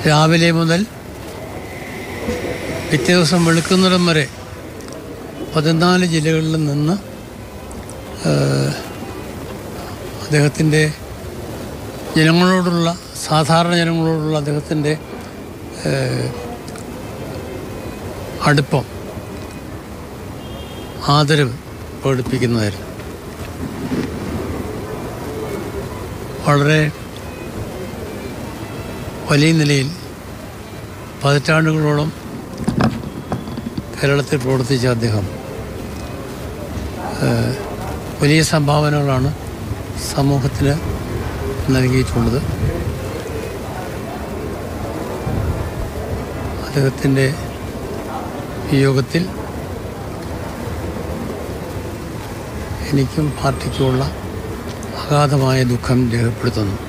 രാവിലെ മുതൽ പിറ്റേ ദിവസം വെളുക്കുന്നിടം വരെ പതിനാല് ജില്ലകളിൽ നിന്ന് ഏഹ്, അദ്ദേഹത്തിൻ്റെ ജനങ്ങളോടുള്ള സാധാരണ ജനങ്ങളോടുള്ള അദ്ദേഹത്തിൻ്റെ ഏഹ്, അടുപ്പം ആദരവ് പ്രകടിപ്പിക്കുന്നതായിരുന്നു വളരെ വലിയ നിലയിൽ പതിറ്റാണ്ടുകളോളം കേരളത്തിൽ പ്രവർത്തിച്ച അദ്ദേഹം ഏഹ്, വലിയ സംഭാവനകളാണ് സമൂഹത്തിന് നൽകിയിട്ടുള്ളത് അദ്ദേഹത്തിൻ്റെ വിയോഗത്തിൽ എനിക്കും പാർട്ടിക്കുമുള്ള അഗാധമായ ദുഃഖം രേഖപ്പെടുത്തുന്നു